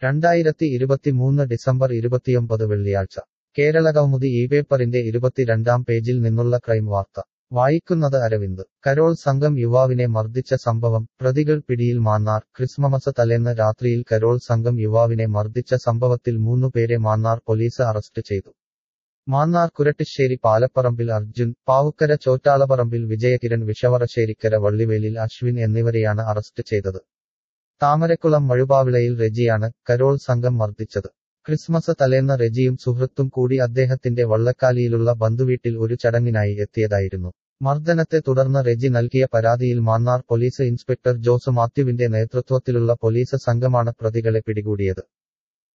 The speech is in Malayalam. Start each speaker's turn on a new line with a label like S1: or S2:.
S1: രണ്ടായിരത്തി ഇരുപത്തിമൂന്ന് ഡിസംബർ ഇരുപത്തിയൊമ്പത് വെള്ളിയാഴ്ച കേരള കൗമുദി ഈ പേപ്പറിന്റെ ഇരുപത്തിരണ്ടാം പേജിൽ നിന്നുള്ള ക്രൈം വാർത്ത വായിക്കുന്നത് അരവിന്ദ് കരോൾ സംഘം യുവാവിനെ മർദ്ദിച്ച സംഭവം പ്രതികൾ പിടിയിൽ മാന്നാർ ക്രിസ്മമസ് തലേന്ന് രാത്രിയിൽ കരോൾ സംഘം യുവാവിനെ മർദ്ദിച്ച സംഭവത്തിൽ മൂന്നുപേരെ മാന്നാർ പോലീസ് അറസ്റ്റ് ചെയ്തു മാന്നാർ കുരട്ടിശ്ശേരി പാലപ്പറമ്പിൽ അർജുൻ പാവുക്കര ചോറ്റാളപ്പറമ്പിൽ വിജയകിരൺ വിഷവറശ്ശേരിക്കര വള്ളിവേലിൽ അശ്വിൻ എന്നിവരെയാണ് അറസ്റ്റ് ചെയ്തത് താമരക്കുളം മഴുപാവിളയിൽ റെജിയാണ് കരോൾ സംഘം മർദ്ദിച്ചത് ക്രിസ്മസ് തലേന്ന് റെജിയും സുഹൃത്തും കൂടി അദ്ദേഹത്തിന്റെ വള്ളക്കാലിയിലുള്ള ബന്ധുവീട്ടിൽ ഒരു ചടങ്ങിനായി എത്തിയതായിരുന്നു മർദ്ദനത്തെ തുടർന്ന് റെജി നൽകിയ പരാതിയിൽ മാന്നാർ പോലീസ് ഇൻസ്പെക്ടർ ജോസ് മാത്യുവിന്റെ നേതൃത്വത്തിലുള്ള പോലീസ് സംഘമാണ് പ്രതികളെ പിടികൂടിയത്